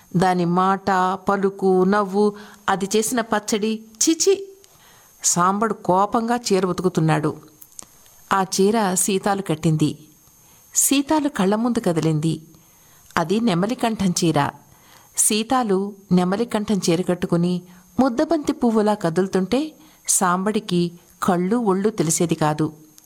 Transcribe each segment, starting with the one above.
దాని మాట పలుకు నవ్వు అది చేసిన పచ్చడి చిచి సాంబడు కోపంగా చీర ఉతుకుతున్నాడు ఆ చీర సీతాలు కట్టింది సీతాలు కళ్ళ ముందు కదిలింది అది నెమలికంఠం చీర సీతాలు నెమలికంఠం చీర కట్టుకుని ముద్దబంతి పువ్వులా కదులుతుంటే సాంబడికి కళ్ళు ఒళ్ళు తెలిసేది కాదు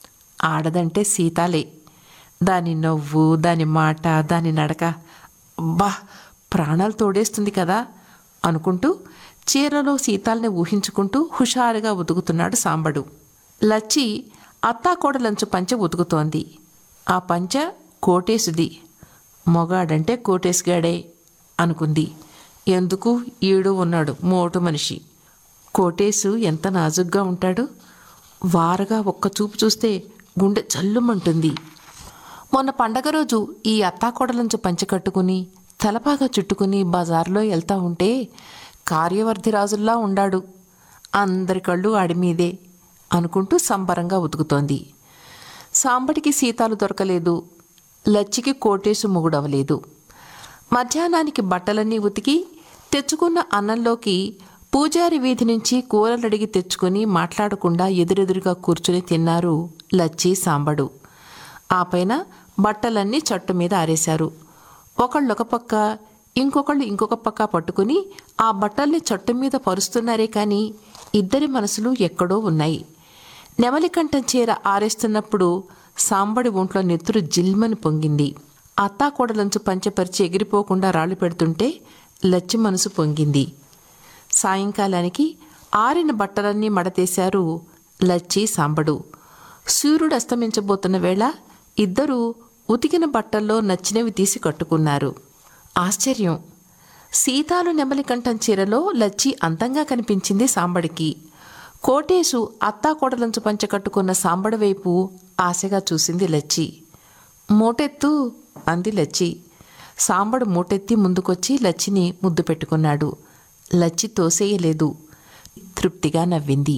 ఆడదంటే సీతాలే దాని నవ్వు దాని మాట దాని నడక బా ప్రాణాలు తోడేస్తుంది కదా అనుకుంటూ చీరలో సీతాల్ని ఊహించుకుంటూ హుషారుగా ఉతుకుతున్నాడు సాంబడు లచ్చి అత్తాకోడలంచు పంచె ఉతుకుతోంది ఆ పంచ కోటేసుది మొగాడంటే కోటేసుగాడే అనుకుంది ఎందుకు ఈడు ఉన్నాడు మోటు మనిషి కోటేసు ఎంత నాజుగ్గా ఉంటాడు వారగా ఒక్క చూపు చూస్తే గుండె జల్లుమంటుంది మొన్న పండగ రోజు ఈ అత్తాకోడలంచు పంచె కట్టుకుని తలపాగా చుట్టుకుని బజార్లో వెళ్తా ఉంటే కార్యవర్ధిరాజుల్లా ఉండాడు అందరి కళ్ళు ఆడి మీదే అనుకుంటూ సంబరంగా ఉతుకుతోంది సాంబడికి సీతాలు దొరకలేదు లచ్చికి కోటేసు మొగుడవలేదు మధ్యాహ్నానికి బట్టలన్నీ ఉతికి తెచ్చుకున్న అన్నంలోకి పూజారి వీధి నుంచి కూరలడిగి తెచ్చుకుని మాట్లాడకుండా ఎదురెదురుగా కూర్చుని తిన్నారు లచ్చి సాంబడు ఆ పైన బట్టలన్నీ చట్టు మీద ఆరేశారు ఒకళ్ళొక పక్క ఇంకొకళ్ళు ఇంకొక పక్క పట్టుకుని ఆ బట్టల్ని చట్టు మీద పరుస్తున్నారే కానీ ఇద్దరి మనసులు ఎక్కడో ఉన్నాయి నెమలికంఠం చీర ఆరేస్తున్నప్పుడు సాంబడి ఒంట్లో నెత్తురు జిల్మని పొంగింది అత్తాకోడలంచు పంచపరిచి ఎగిరిపోకుండా రాళ్ళు పెడుతుంటే లచ్చి మనసు పొంగింది సాయంకాలానికి ఆరిన బట్టలన్నీ మడతేశారు లచ్చి సాంబడు సూర్యుడు అస్తమించబోతున్న వేళ ఇద్దరూ ఉతికిన బట్టల్లో నచ్చినవి తీసి కట్టుకున్నారు ఆశ్చర్యం సీతాలు నెమలికంఠం చీరలో లచ్చి అందంగా కనిపించింది సాంబడికి కోటేశు అత్తాకోడలంచు పంచ కట్టుకున్న సాంబడి వైపు ఆశగా చూసింది లచ్చి మూటెత్తు అంది లచ్చి సాంబడు మూటెత్తి ముందుకొచ్చి లచ్చిని ముద్దు పెట్టుకున్నాడు లచ్చి తోసేయలేదు తృప్తిగా నవ్వింది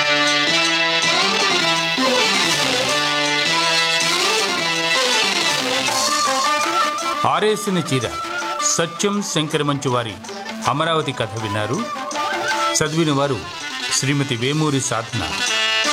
ఆరేసిన చీర సత్యం శంకరమంచు వారి అమరావతి కథ విన్నారు చదివిన వారు శ్రీమతి వేమూరి సాధన